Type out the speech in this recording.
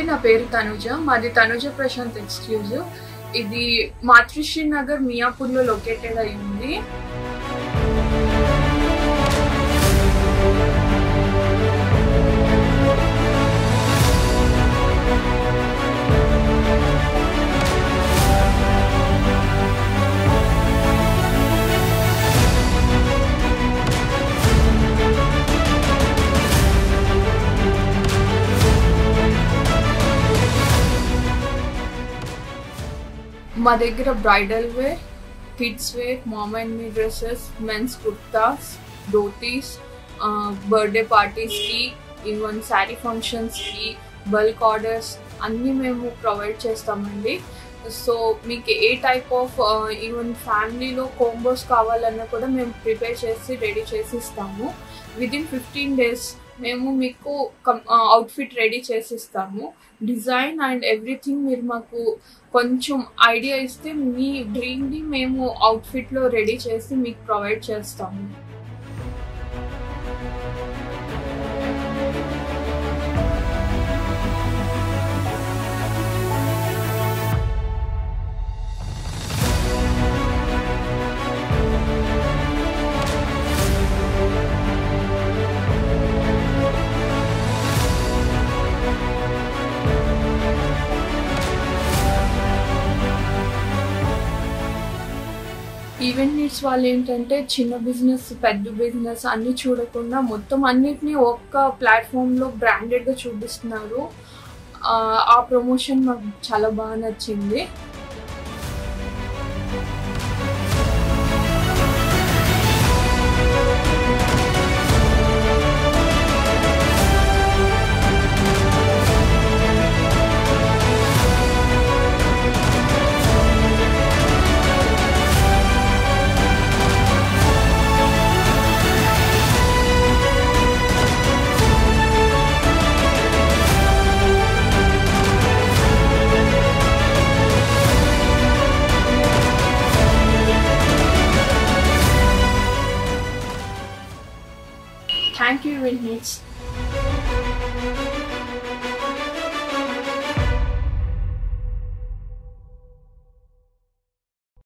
నా పేరు తనుజ మాది తనుజ ప్రశాంత్ ఎక్స్క్లూజివ్ ఇది మాతృశ్రీ నగర్ మియాపూర్లో లొకేటెడ్ అయి ఉంది మా దగ్గర bridal wear kids wear mom and me dresses mens kurtas dhotis birthday పార్టీస్కి ఈవెన్ శారీ ఫంక్షన్స్కి బల్క్ ఆర్డర్స్ అన్నీ మేము ప్రొవైడ్ చేస్తామండి సో మీకు ఏ టైప్ ఆఫ్ ఈవెన్ ఫ్యామిలీలో కోంబోస్ కావాలన్నా కూడా మేము ప్రిపేర్ చేసి రెడీ చేసి ఇస్తాము విదిన్ ఫిఫ్టీన్ డేస్ మేము మీకు అవుట్ఫిట్ రెడీ చేసి ఇస్తాము డిజైన్ అండ్ ఎవ్రీథింగ్ మీరు మాకు కొంచెం ఐడియా ఇస్తే మీ డ్రీమ్ని మేము అవుట్ఫిట్లో రెడీ చేసి మీకు ప్రొవైడ్ చేస్తాము ఈవెంట్ నీడ్స్ వాళ్ళు ఏంటంటే చిన్న బిజినెస్ పెద్ద బిజినెస్ అన్ని చూడకుండా మొత్తం అన్నిటినీ ఒక్క ప్లాట్ఫామ్లో బ్రాండెడ్గా చూపిస్తున్నారు ఆ ప్రమోషన్ మాకు చాలా బాగా నచ్చింది Thank you, Event Needs.